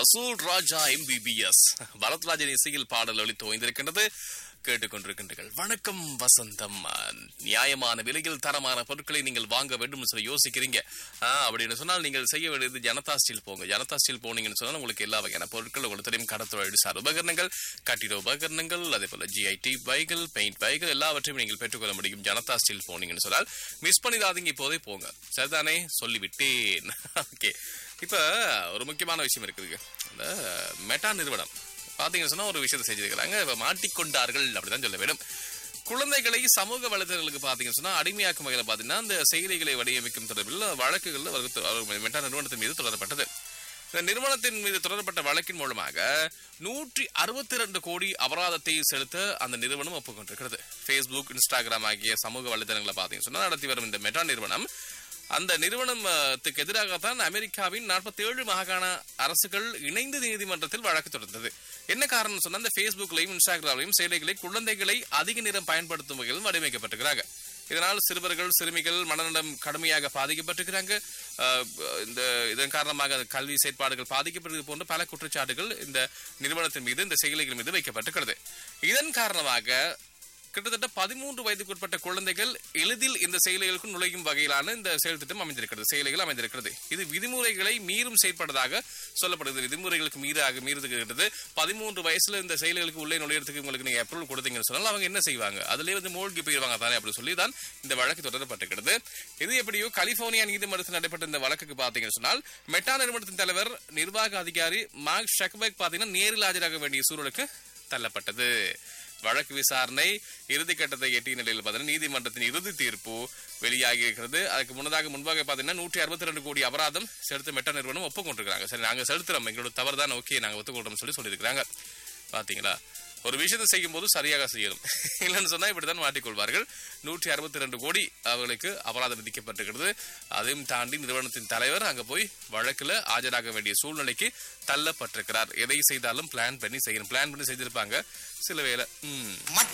வசூல் ராஜா எம்பிபிஎஸ் பரத்ராஜன் இசையில் பாடல் ஒளி ஓய்ந்திருக்கின்றது கேட்டுக்கொண்டிருக்கின்றீர்கள் வணக்கம் வசந்தம் நியாயமான விலையில் தரமான பொருட்களை நீங்கள் வாங்க வேண்டும் சொல்லி யோசிக்கிறீங்க ஆ, அப்படின்னு சொன்னால் நீங்கள் செய்ய வேண்டியது ஜனதா ஸ்டீல் போங்க ஜனதா ஸ்டீல் போனீங்கன்னு சொன்னால் உங்களுக்கு எல்லா வகையான பொருட்கள் உங்களுக்கு தெரியும் கடத்தொழில் சார் உபகரணங்கள் கட்டிட உபகரணங்கள் அதே போல ஜிஐடி பைகள் பெயிண்ட் பைகள் எல்லாவற்றையும் நீங்கள் பெற்றுக்கொள்ள முடியும் ஜனதா ஸ்டீல் போனீங்கன்னு சொன்னால் மிஸ் பண்ணிடாதீங்க இப்போதே போங்க சரிதானே சொல்லிவிட்டேன் ஓகே இப்ப ஒரு முக்கியமான விஷயம் இருக்குதுங்க இந்த மெட்டா நிறுவனம் பாத்தீங்கன்னு சொன்னா ஒரு விஷயத்தை செஞ்சிருக்கிறாங்க இப்ப மாட்டிக்கொண்டார்கள் அப்படிதான் சொல்ல வேண்டும் குழந்தைகளை சமூக வலைதளங்களுக்கு பாத்தீங்கன்னு சொன்னா அடிமையாக்கும் வகையில் பாத்தீங்கன்னா அந்த செயலிகளை வடிவமைக்கும் தொடர்பில் வழக்குகள் அவருக்கு அவர் மெட்டா நிறுவனத்தின் மீது தொடரப்பட்டது இந்த நிறுவனத்தின் மீது தொடரப்பட்ட வழக்கின் மூலமாக நூற்றி அறுபத்தி ரெண்டு கோடி அபராதத்தை செலுத்த அந்த நிறுவனம் ஒப்புக்கொண்டிருக்கிறது ஃபேஸ்புக் இன்ஸ்டாகிராம் ஆகிய சமூக வலைதளங்களை பார்த்தீங்கன்னு சொன்னா நடத்தி வரும் இந்த மெட்டா நிறுவனம் அந்த நிறுவனத்துக்கு எதிராகத்தான் அமெரிக்காவின் 47 மாகாண அரசுகள் இணைந்து நீதிமன்றத்தில் வழக்கு தொடர்ந்தது என்ன காரணம் சொன்னா அந்த ஃபேஸ்புக்லையும் இன்ஸ்டாகிராம்லையும் செயலிகளை குழந்தைகளை அதிக நேரம் பயன்படுத்தும் வகையில் வடிவமைக்கப்பட்டிருக்கிறாங்க இதனால் சிறுவர்கள் சிறுமிகள் மனநலம் கடுமையாக பாதிக்கப்பட்டிருக்கிறாங்க அஹ், இந்த இதன் காரணமாக கல்வி செயற்பாடுகள் பாதிக்கப்படுவது போன்ற பல குற்றச்சாட்டுகள் இந்த நிறுவனத்தின் மீது இந்த செயலிகள் மீது வைக்கப்பட்டிருக்கிறது இதன் காரணமாக கிட்டத்தட்ட பதிமூன்று வயதுக்குட்பட்ட குழந்தைகள் எளிதில் இந்த செயலிகளுக்கு நுழையும் வகையிலான இந்த செயல் திட்டம் அமைந்திருக்கிறது செயலிகள் அமைந்திருக்கிறது இது விதிமுறைகளை மீறும் செயற்படுவதாக சொல்லப்படுது விதிமுறைகளுக்கு மீறாக மீறுகிறது பதிமூன்று வயசுல இந்த செயலிகளுக்கு உள்ளே நுழையறதுக்கு உங்களுக்கு நீங்க அப்ரூவல் கொடுத்தீங்கன்னு சொன்னால் அவங்க என்ன செய்வாங்க அதுலயே வந்து மூழ்கி போயிருவாங்க தானே அப்படி சொல்லி தான் இந்த வழக்கு தொடரப்பட்டிருக்கிறது இது எப்படியோ கலிபோர்னியா நீதிமன்றத்தில் நடைபெற்ற இந்த வழக்குக்கு பாத்தீங்கன்னு சொன்னால் மெட்டா நிறுவனத்தின் தலைவர் நிர்வாக அதிகாரி மார்க் ஷக்பெக் பாத்தீங்கன்னா நேரில் ஆஜராக வேண்டிய சூழலுக்கு தள்ளப்பட்டது வழக்கு விசாரணை இறுதிக்கட்டத்தை எட்டிய நிலையில் பார்த்தீங்கன்னா நீதிமன்றத்தின் இறுதி தீர்ப்பு வெளியாகி இருக்கிறது அதுக்கு முன்னதாக முன்பாக பார்த்தீங்கன்னா நூற்றி அறுபத்தி ரெண்டு கோடி அபராதம் செலுத்த மெட்டா நிறுவனம் ஒப்புக்கொண்டிருக்காங்க சரி நாங்க செலுத்துறோம் எங்களோட தவறு தான் ஓகே நாங்க ஒத்துக்கொள்றோம் சொல்லி சொல்லியிருக்காங்க பாத்தீங்களா ஒரு விஷயத்தை செய்யும் போது சரியாக செய்யணும் இல்லைன்னு சொன்னா இப்படித்தான் மாட்டிக்கொள்வார்கள் நூற்றி அறுபத்தி ரெண்டு கோடி அவர்களுக்கு அபராதம் விதிக்கப்பட்டிருக்கிறது அதையும் தாண்டி நிறுவனத்தின் தலைவர் அங்க போய் வழக்குல ஆஜராக வேண்டிய சூழ்நிலைக்கு தள்ளப்பட்டிருக்கிறார் எதை செய்தாலும் பிளான் பண்ணி செய்யணும் பிளான் பண்ணி செஞ்சிருப்பாங்க சில வேளை ம் மற்ற